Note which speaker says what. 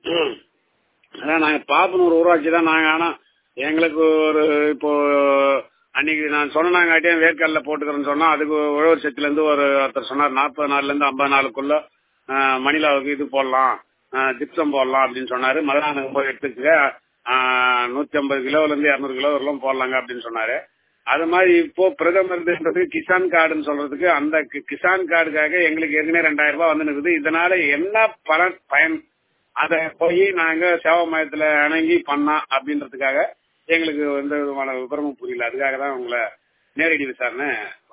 Speaker 1: அதான் நாங்க பாப்பனூர் ஊராட்சி தான் நாங்க ஆனா எங்களுக்கு ஒரு இப்போ அன்னைக்கு நான் சொன்னாங்காட்டியும் வேர்க்கல்ல போட்டுக்கிறேன்னு சொன்னா அதுக்கு உழவர் சக்தில இருந்து ஒரு ஒருத்தர் சொன்னார் நாற்பது நாள்ல இருந்து ஐம்பது நாளுக்குள்ள ஆஹ், மணிலாவுக்கு இது போடலாம் ஜிப்சம் போடலாம் அப்படின்னு சொன்னாரு மதுராந்தகம் போய் எடுத்துக்க நூத்தி ஐம்பது கிலோல இருந்து இருநூறு கிலோ வரலாம் போடலாங்க அப்படின்னு சொன்னாரு அது மாதிரி இப்போ பிரதமர்ன்றது கிசான் கார்டுன்னு சொல்றதுக்கு அந்த கி- கிசான் கார்டுக்காக எங்களுக்கு ஏற்கனவே ரெண்டாயிரம் ரூபாய் வந்து நிக்குது இதனால என்ன பலன் பயன் அத போய் நாங்க சேவை மையத்துல இணங்கி பண்ணா அப்படின்றதுக்காக எங்களுக்கு எந்த விதமான விவரமும் புரியல அதுக்காக தான் உங்களை நேரடி விசாரணை